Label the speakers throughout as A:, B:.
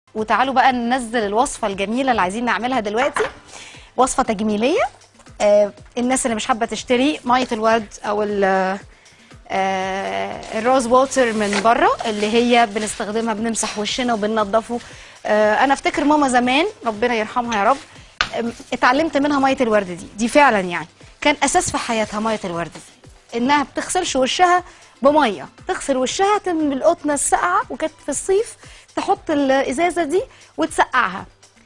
A: وتعالوا بقى ننزل الوصفه الجميله اللي عايزين نعملها دلوقتي وصفه تجميليه آه الناس اللي مش حابه تشتري ميه الورد او ال- آه الروز ووتر من بره اللي هي بنستخدمها بنمسح وشنا وبننضفه آه انا افتكر ماما زمان ربنا يرحمها يا رب آم، اتعلمت منها ميه الورد دي دي فعلا يعني كان اساس في حياتها ميه الورد دي انها بتغسلش وشها بميه تغسل وشها تم القطنه الساقعه وكانت في الصيف تحط الازازه دي وتسقعها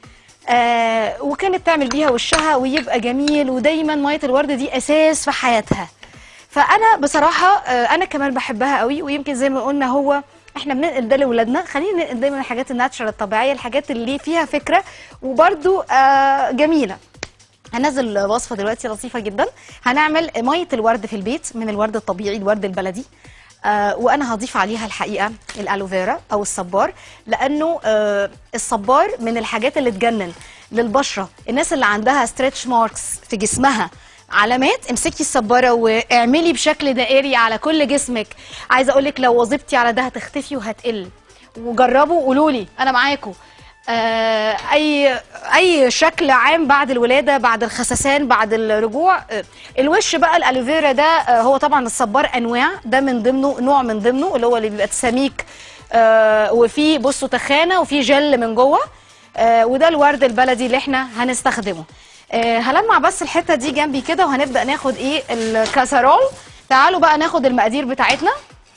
A: آه وكانت تعمل بيها وشها ويبقى جميل ودايما ميه الورد دي اساس في حياتها فانا بصراحه آه انا كمان بحبها قوي ويمكن زي ما قلنا هو احنا بننقل ده لاولادنا خلينا ننقل دايما الحاجات الناتشرال الطبيعيه الحاجات اللي فيها فكره وبرده آه جميله هنزل وصفه دلوقتي لطيفه جدا هنعمل ميه الورد في البيت من الورد الطبيعي الورد البلدي آه وانا هضيف عليها الحقيقه الالوفيرا او الصبار لانه آه الصبار من الحاجات اللي تجنن للبشره الناس اللي عندها ستريتش ماركس في جسمها علامات امسكي الصباره واعملي بشكل دائري على كل جسمك عايزه اقول لك لو واظبتي على ده هتختفي وهتقل وجربوا قولوا لي انا معاكم آه، اي اي شكل عام بعد الولاده بعد الخسسان بعد الرجوع آه، الوش بقى الالوفيرا ده آه، هو طبعا الصبار انواع ده من ضمنه نوع من ضمنه اللي هو اللي بيبقى سميك آه، وفيه بصوا تخانه وفيه جل من جوه آه، وده الورد البلدي اللي احنا هنستخدمه آه، هلمع بس الحته دي جنبي كده وهنبدا ناخد ايه الكاسرول تعالوا بقى ناخد المقادير بتاعتنا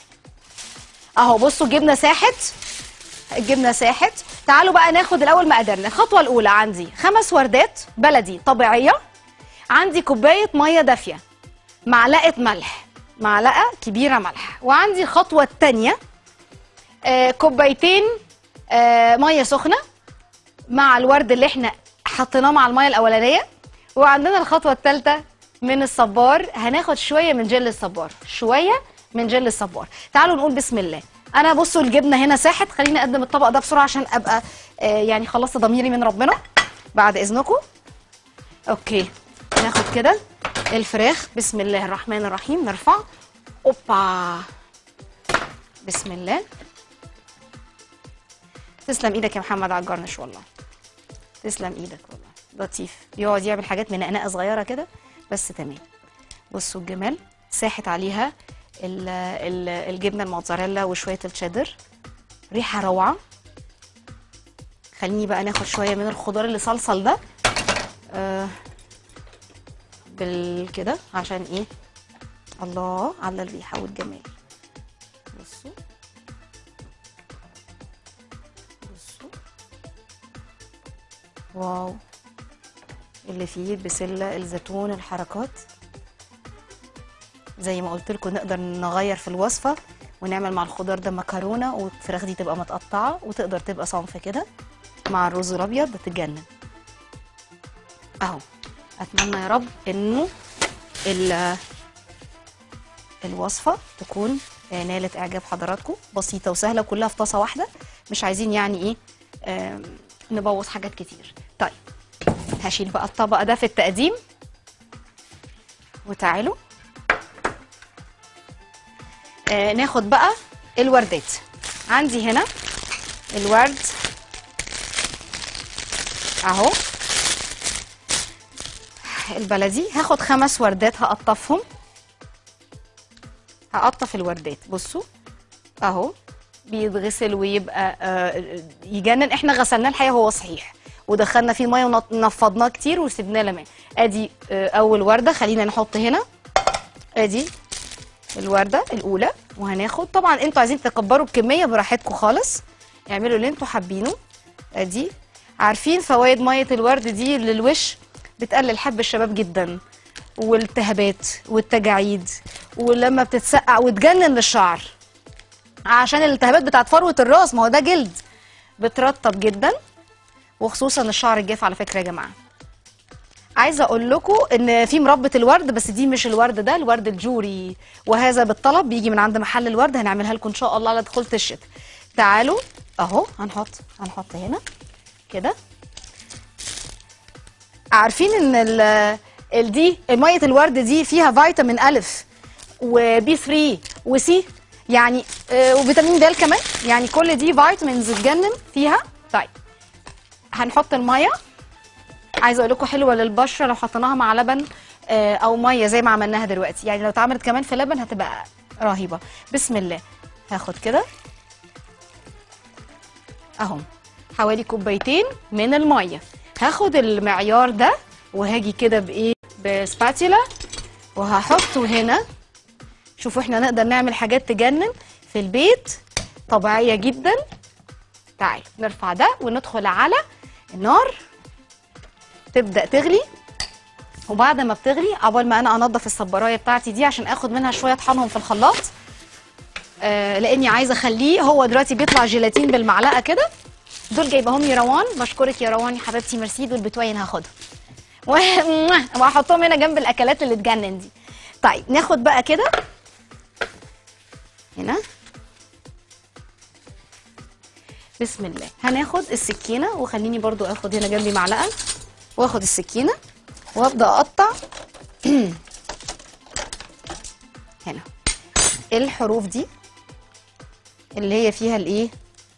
A: اهو بصوا الجبنه ساحت الجبنه ساحت تعالوا بقى ناخد الاول مقاديرنا الخطوه الاولى عندي خمس وردات بلدي طبيعيه عندي كوبايه ميه دافيه معلقه ملح معلقه كبيره ملح وعندي الخطوه الثانيه آه كوبايتين آه ميه سخنه مع الورد اللي احنا حطيناه مع الميه الاولانيه وعندنا الخطوه الثالثه من الصبار هناخد شويه من جل الصبار شويه من جل الصبار تعالوا نقول بسم الله انا بصوا الجبنه هنا ساحت خليني اقدم الطبق ده بسرعه عشان ابقى آه يعني خلصت ضميري من ربنا بعد اذنكم اوكي ناخد كده الفراخ بسم الله الرحمن الرحيم نرفع اوبا بسم الله تسلم ايدك يا محمد على الجرنش والله تسلم ايدك والله لطيف يقعد يعمل حاجات من نقنقه صغيره كده بس تمام بصوا الجمال ساحت عليها ال ال الجبنه الموتزاريلا وشويه التشيدر ريحه روعه خليني بقى ناخد شويه من الخضار اللي صلصل ده آه بالكده عشان ايه الله على الريحه والجمال بصوا بصوا واو اللي فيه البسله الزيتون الحركات زي ما قلت لكم نقدر نغير في الوصفه ونعمل مع الخضار ده مكرونه والفراخ دي تبقى متقطعه وتقدر تبقى صنف كده مع الرز الابيض بتتجنن اهو اتمنى يا رب انه ال- الوصفه تكون آه، نالت اعجاب حضراتكم بسيطه وسهله كلها في طاسه واحده مش عايزين يعني ايه آم، نبوظ حاجات كتير طيب هشيل بقى الطبق ده في التقديم وتعالوا آه ناخد بقى الوردات عندي هنا الورد اهو البلدي هاخد خمس وردات هقطفهم هقطف الوردات بصوا اهو بيتغسل ويبقى آه يجنن احنا غسلناه الحقيقه هو صحيح ودخلنا فيه ميه ونفضناه كتير وسيبناه لماء ادي آه اول ورده خلينا نحط هنا ادي الورده الاولى وهناخد طبعا انتوا عايزين تكبروا الكميه براحتكم خالص اعملوا اللي انتوا حابينه ادي عارفين فوائد ميه الورد دي للوش بتقلل حب الشباب جدا والالتهابات والتجاعيد ولما بتتسقع وتجنن للشعر عشان الالتهابات بتاعت فروه الراس ما هو ده جلد بترطب جدا وخصوصا الشعر الجاف على فكره يا جماعه عايزه اقول لكم ان في مربى الورد بس دي مش الورد ده الورد الجوري وهذا بالطلب بيجي من عند محل الورد هنعملها لكم ان شاء الله على دخولة الشتاء تعالوا اهو هنحط هنحط هنا كده عارفين ان ال ال- دي ميه الورد دي فيها فيتامين الف وبي 3 وسي يعني آه، وفيتامين د كمان يعني كل دي فيتامينز تجنن فيها طيب هنحط الميه عايزه اقول لكم حلوه للبشره لو حطيناها مع لبن آه، او ميه زي ما عملناها دلوقتي يعني لو اتعملت كمان في لبن هتبقى رهيبه بسم الله هاخد كده اهو حوالي كوبايتين من الميه هاخد المعيار ده وهاجي كده بايه بسباتيلا وهحطه هنا شوفوا احنا نقدر نعمل حاجات تجنن في البيت طبيعيه جدا تعالوا نرفع ده وندخل على النار تبدا تغلي وبعد ما بتغلي عقبال ما انا انضف الصبرايه بتاعتي دي عشان اخد منها شويه اطحنهم في الخلاط آه لاني عايزه اخليه هو دلوقتي بيطلع جيلاتين بالمعلقه كده دول جايبهم لي روان بشكرك يا روان يا حبيبتي ميرسي دول بتوين هاخدهم و- وهحطهم هنا جنب الاكلات اللي تجنن دي طيب ناخد بقى كده هنا بسم الله هناخد السكينه وخليني برضو اخد هنا جنبي معلقه واخد السكينه وابدا اقطع هنا الحروف دي اللي هي فيها الايه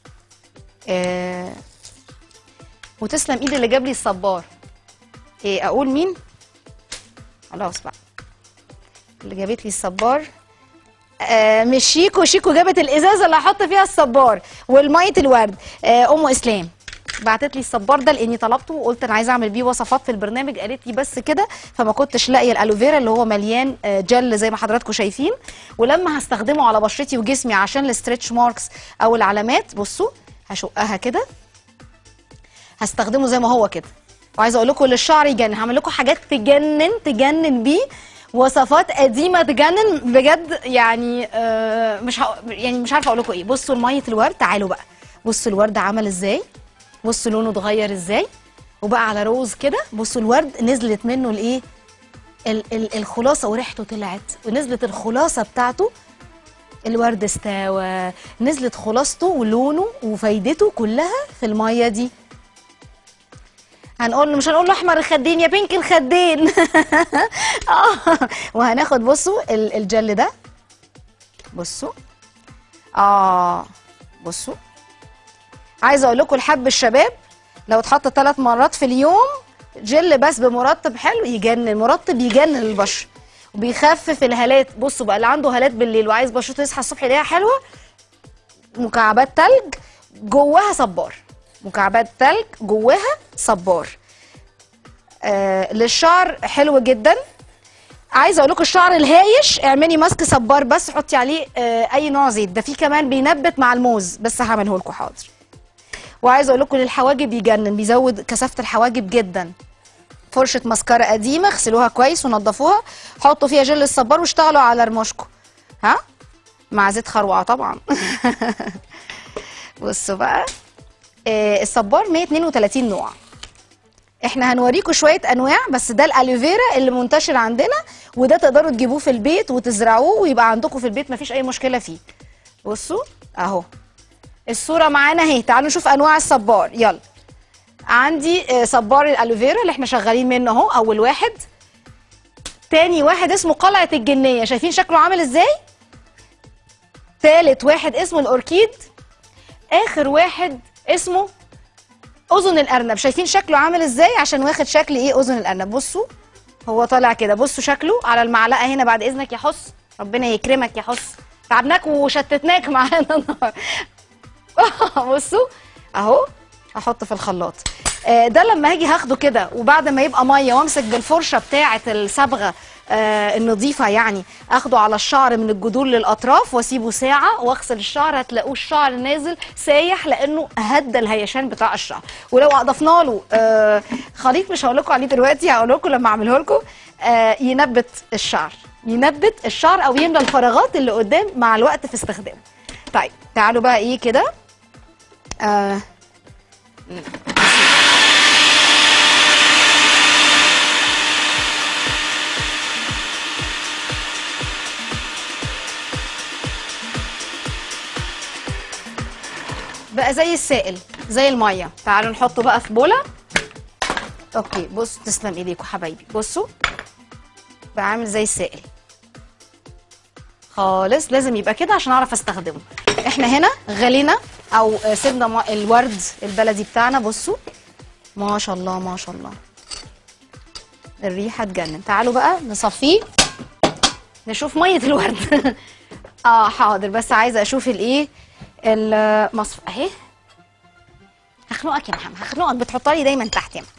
A: آه وتسلم ايد اللي جاب لي الصبار ايه اقول مين خلاص بقى اللي جابت لي الصبار آه مش شيكو شيكو جابت الازازه اللي هحط فيها الصبار والميه الورد آه ام اسلام بعتت لي الصبار ده لاني طلبته وقلت انا عايزه اعمل بيه وصفات في البرنامج قالت لي بس كده فما كنتش لاقيه الالوفيرا اللي هو مليان آه، جل زي ما حضراتكم شايفين ولما هستخدمه على بشرتي وجسمي عشان الستريتش ماركس او العلامات بصوا هشقها كده هستخدمه زي ما هو كده وعايزه اقول لكم للشعر يجنن هعمل لكم حاجات تجنن تجنن بيه وصفات قديمه تجنن بجد يعني آه مش ه... يعني مش عارفه اقول لكم ايه بصوا لميه الورد تعالوا بقى بصوا الورد عمل ازاي بصوا لونه اتغير ازاي وبقى على روز كده بصوا الورد نزلت منه الايه ال- ال- الخلاصه وريحته طلعت ونزلت الخلاصه بتاعته الورد استوى نزلت خلاصته ولونه وفايدته كلها في الميه دي هنقول له مش هنقول له احمر الخدين يا بينك الخدين اه وهناخد بصوا ال- الجل ده بصوا اه بصوا عايزه اقول لكم لحب الشباب لو اتحط ثلاث مرات في اليوم جل بس بمرطب حلو يجنن مرطب يجنن البشره وبيخفف الهالات بصوا بقى اللي عنده هالات بالليل وعايز بشرته يصحى الصبح يلاقيها حلوه مكعبات تلج جواها صبار مكعبات تلج جواها صبار آه للشعر حلو جدا عايزه اقول لكم الشعر الهايش اعملي ماسك صبار بس حطي عليه آه اي نوع زيت ده في كمان بينبت مع الموز بس هعمله لكم حاضر وعايزه اقول لكم للحواجب يجنن بيزود كثافه الحواجب جدا فرشه ماسكارا قديمه اغسلوها كويس ونضفوها حطوا فيها جل الصبار واشتغلوا على رموشكم ها مع زيت خروعه طبعا بصوا بقى آه الصبار 132 نوع احنا هنوريكم شويه انواع بس ده الالوفيرا اللي منتشر عندنا وده تقدروا تجيبوه في البيت وتزرعوه ويبقى عندكم في البيت مفيش اي مشكله فيه بصوا اهو الصوره معانا اهي تعالوا نشوف انواع الصبار يلا عندي آه، صبار الالوفيرا اللي احنا شغالين منه اهو اول واحد تاني واحد اسمه قلعه الجنيه شايفين شكله عامل ازاي تالت واحد اسمه الاوركيد اخر واحد اسمه اذن الارنب شايفين شكله عامل ازاي عشان واخد شكل ايه اذن الارنب بصوا هو طالع كده بصوا شكله على المعلقه هنا بعد اذنك يا حس ربنا يكرمك يا حس تعبناك وشتتناك معانا النهارده بصوا اهو هحط في الخلاط آه، ده لما هاجي هاخده كده وبعد ما يبقى ميه وامسك بالفرشه بتاعه الصبغه آه، النظيفه يعني اخده على الشعر من الجذور للاطراف واسيبه ساعه واغسل الشعر هتلاقوه الشعر نازل سايح لانه هدى الهيشان بتاع الشعر ولو اضفنا له آه، خليط مش هقول لكم عليه دلوقتي هقول لكم لما اعمله لكم آه، ينبت الشعر ينبت الشعر او يملى الفراغات اللي قدام مع الوقت في استخدامه طيب تعالوا بقى ايه كده آه بقى زي السائل زي الميه تعالوا نحطه بقى في بوله اوكي بصوا تسلم ايديكم حبايبي بصوا بقى عامل زي السائل خالص لازم يبقى كده عشان اعرف استخدمه احنا هنا غلينا او آه، سيبنا ما- الورد البلدي بتاعنا بصوا ما شاء الله ما شاء الله الريحه تجنن تعالوا بقى نصفيه نشوف ميه الورد اه حاضر بس عايزه اشوف الايه المصف اهي هخنقك يا محمد هخنقك بتحطها لي دايما تحت يا محمد.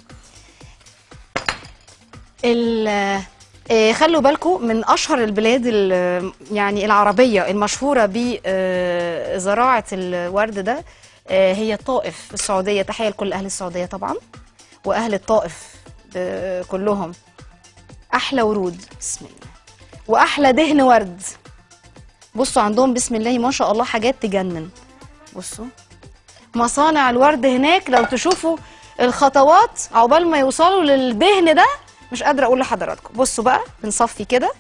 A: ال آه، خلوا بالكم من اشهر البلاد ال- يعني العربيه المشهوره بزراعه الورد ده آه، هي الطائف في السعوديه تحيه لكل اهل السعوديه طبعا واهل الطائف آه، كلهم احلى ورود بسم الله واحلى دهن ورد بصوا عندهم بسم الله ما شاء الله حاجات تجنن بصوا مصانع الورد هناك لو تشوفوا الخطوات عقبال ما يوصلوا للدهن ده مش قادره اقول لحضراتكم بصوا بقى بنصفي كده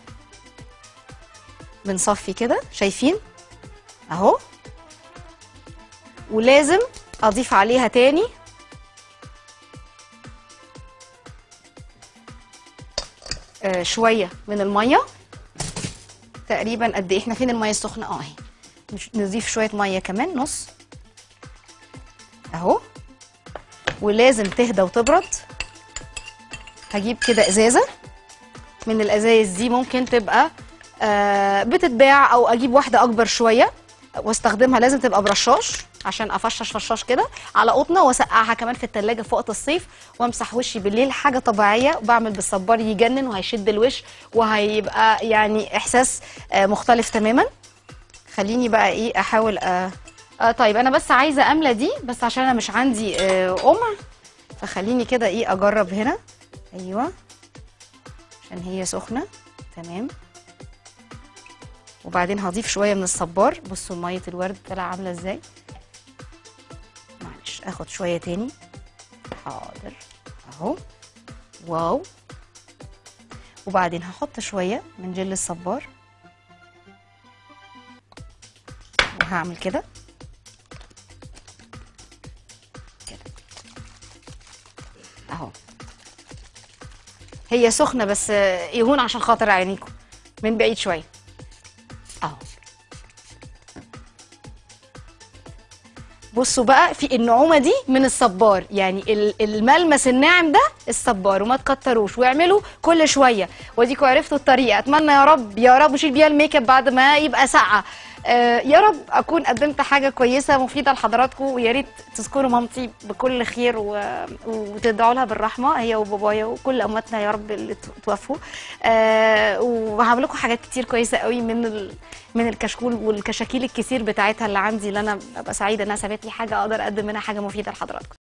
A: بنصفي كده شايفين اهو ولازم اضيف عليها تاني آه شويه من الميه تقريبا قد ايه احنا فين الميه السخنه اه اهي نش- نضيف شويه ميه كمان نص اهو ولازم تهدى وتبرد هجيب كده ازازه من الازايز دي ممكن تبقى آه بتتباع او اجيب واحده اكبر شويه واستخدمها لازم تبقى برشاش عشان افشش فشاش كده على قطنه واسقعها كمان في التلاجة في وقت الصيف وامسح وشي بالليل حاجه طبيعيه وبعمل بالصبار يجنن وهيشد الوش وهيبقى يعني احساس آه مختلف تماما خليني بقى ايه احاول آه آه طيب انا بس عايزه املى دي بس عشان انا مش عندي آه قمع فخليني كده ايه اجرب هنا ايوه عشان هي سخنه تمام وبعدين هضيف شويه من الصبار بصوا ميه الورد طلع عامله ازاي معلش اخد شويه تاني حاضر اهو واو وبعدين هحط شويه من جل الصبار وهعمل كده كده اهو هي سخنه بس آه، يهون عشان خاطر عينيكم من بعيد شويه اهو بصوا بقى في النعومه دي من الصبار يعني ال- الملمس الناعم ده الصبار وما تكتروش واعملوا كل شويه واديكوا عرفتوا الطريقه اتمنى يا رب يا رب اشيل بيها الميك اب بعد ما يبقى ساقعه آه يا رب اكون قدمت حاجه كويسه مفيده لحضراتكم ويا ريت تذكروا مامتي بكل خير و... وتدعوا لها بالرحمه هي وبابايا وكل امواتنا يا رب اللي ت- توفوا آه وهعمل لكم حاجات كتير كويسه قوي من ال... من الكشكول والكشاكيل الكتير بتاعتها اللي عندي اللي انا ببقى سعيده انها سابت لي حاجه اقدر اقدم منها حاجه مفيده لحضراتكم